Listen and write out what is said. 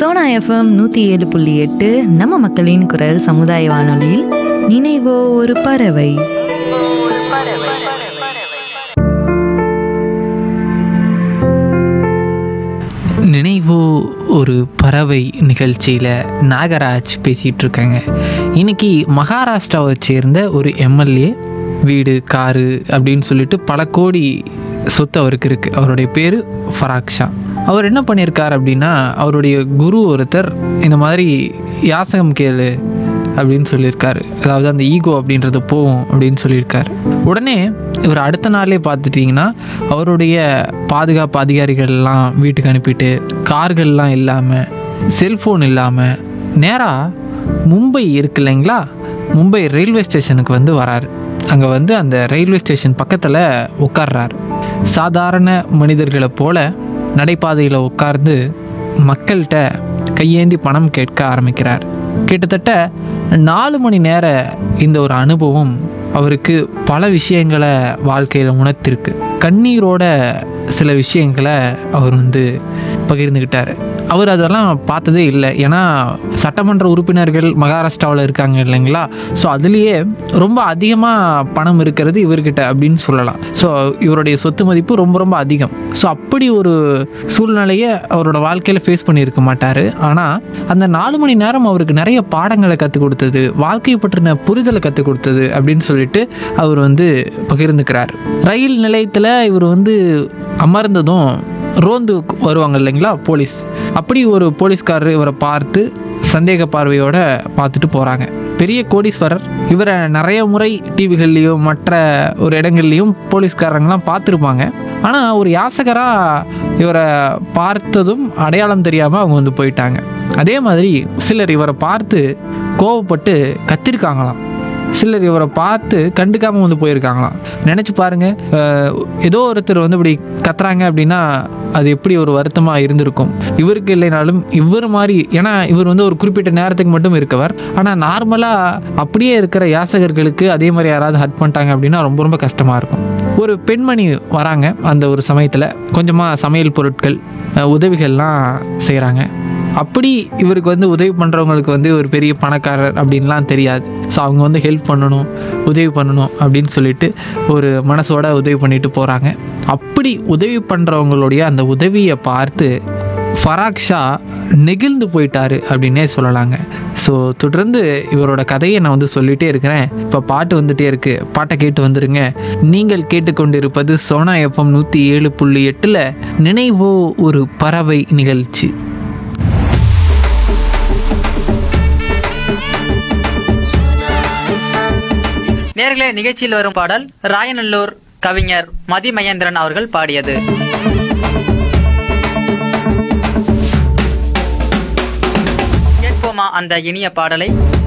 Sona FM நூற்றி ஏழு புள்ளி எட்டு நம்ம மக்களின் குரல் சமுதாய வானொலியில் நினைவோ ஒரு பறவை நினைவோ ஒரு பறவை நிகழ்ச்சியில் நாகராஜ் பேசிகிட்டு இருக்காங்க இன்னைக்கு மகாராஷ்டிராவை சேர்ந்த ஒரு எம்எல்ஏ வீடு காரு அப்படின்னு சொல்லிட்டு பல கோடி சொத்து அவருக்கு இருக்குது அவருடைய பேர் ஃபராக் ஷா அவர் என்ன பண்ணியிருக்கார் அப்படின்னா அவருடைய குரு ஒருத்தர் இந்த மாதிரி யாசகம் கேளு அப்படின்னு சொல்லியிருக்காரு அதாவது அந்த ஈகோ அப்படின்றது போகும் அப்படின்னு சொல்லியிருக்காரு உடனே இவர் அடுத்த நாளே பார்த்துட்டிங்கன்னா அவருடைய பாதுகாப்பு அதிகாரிகள்லாம் வீட்டுக்கு அனுப்பிட்டு கார்கள்லாம் இல்லாமல் செல்ஃபோன் இல்லாமல் நேராக மும்பை இருக்கு இல்லைங்களா மும்பை ரயில்வே ஸ்டேஷனுக்கு வந்து வராரு அங்கே வந்து அந்த ரயில்வே ஸ்டேஷன் பக்கத்தில் உட்கார்றாரு சாதாரண மனிதர்களை போல நடைபாதையில் உட்கார்ந்து மக்கள்கிட்ட கையேந்தி பணம் கேட்க ஆரம்பிக்கிறார் கிட்டத்தட்ட நாலு மணி நேர இந்த ஒரு அனுபவம் அவருக்கு பல விஷயங்களை வாழ்க்கையில் உணர்த்திருக்கு கண்ணீரோட சில விஷயங்களை அவர் வந்து பகிர்ந்துக்கிட்டார் அவர் அதெல்லாம் பார்த்ததே இல்லை ஏன்னா சட்டமன்ற உறுப்பினர்கள் மகாராஷ்டிராவில் இருக்காங்க இல்லைங்களா ஸோ அதுலேயே ரொம்ப அதிகமாக பணம் இருக்கிறது இவர்கிட்ட அப்படின்னு சொல்லலாம் ஸோ இவருடைய சொத்து மதிப்பு ரொம்ப ரொம்ப அதிகம் ஸோ அப்படி ஒரு சூழ்நிலையை அவரோட வாழ்க்கையில் ஃபேஸ் பண்ணியிருக்க மாட்டார் ஆனால் அந்த நாலு மணி நேரம் அவருக்கு நிறைய பாடங்களை கற்றுக் கொடுத்தது வாழ்க்கை பற்றின புரிதலை கற்றுக் கொடுத்தது அப்படின்னு சொல்லிட்டு அவர் வந்து பகிர்ந்துக்கிறார் ரயில் நிலையத்தில் இவர் வந்து அமர்ந்ததும் ரோந்து வருவாங்க இல்லைங்களா போலீஸ் அப்படி ஒரு போலீஸ்காரர் இவரை பார்த்து சந்தேக பார்வையோட பார்த்துட்டு போகிறாங்க பெரிய கோடீஸ்வரர் இவரை நிறைய முறை டிவிகள்லேயும் மற்ற ஒரு இடங்கள்லையும் போலீஸ்காரங்களாம் பார்த்துருப்பாங்க ஆனால் ஒரு யாசகராக இவரை பார்த்ததும் அடையாளம் தெரியாமல் அவங்க வந்து போயிட்டாங்க அதே மாதிரி சிலர் இவரை பார்த்து கோவப்பட்டு கத்திருக்காங்களாம் சிலர் இவரை பார்த்து கண்டுக்காம வந்து போயிருக்காங்களாம் நினச்சி பாருங்க அஹ், ஏதோ ஒருத்தர் வந்து இப்படி கத்துறாங்க அப்படின்னா அது எப்படி ஒரு வருத்தமாக இருந்திருக்கும் இவருக்கு இல்லைனாலும் இவர் மாதிரி ஏன்னா இவர் வந்து ஒரு குறிப்பிட்ட நேரத்துக்கு மட்டும் இருக்கவர் ஆனால் நார்மலாக அப்படியே இருக்கிற யாசகர்களுக்கு அதே மாதிரி யாராவது ஹட் பண்ணிட்டாங்க அப்படின்னா ரொம்ப ரொம்ப கஷ்டமாக இருக்கும் ஒரு பெண்மணி வராங்க அந்த ஒரு சமயத்தில் கொஞ்சமாக சமையல் பொருட்கள் அஹ், உதவிகள்லாம் செய்கிறாங்க அப்படி இவருக்கு வந்து உதவி பண்ணுறவங்களுக்கு வந்து ஒரு பெரிய பணக்காரர் அப்படின்லாம் தெரியாது ஸோ அவங்க வந்து ஹெல்ப் பண்ணணும் உதவி பண்ணணும் அப்படின்னு சொல்லிட்டு ஒரு மனசோட உதவி பண்ணிட்டு போகிறாங்க அப்படி உதவி பண்ணுறவங்களுடைய அந்த உதவியை பார்த்து ஃபராக் ஷா நெகிழ்ந்து போயிட்டாரு அப்படின்னே சொல்லலாங்க ஸோ தொடர்ந்து இவரோட கதையை நான் வந்து சொல்லிகிட்டே இருக்கிறேன் இப்போ பாட்டு வந்துட்டே இருக்கு பாட்டை கேட்டு வந்துருங்க நீங்கள் கேட்டுக்கொண்டிருப்பது சோனா எஃப்எம் நூற்றி ஏழு புள்ளி எட்டில் நினைவோ ஒரு பறவை நிகழ்ச்சி நேர்களே நிகழ்ச்சியில் வரும் பாடல் ராயநல்லூர் கவிஞர் மதி மகேந்திரன் அவர்கள் பாடியது கேட்போமா அந்த இனிய பாடலை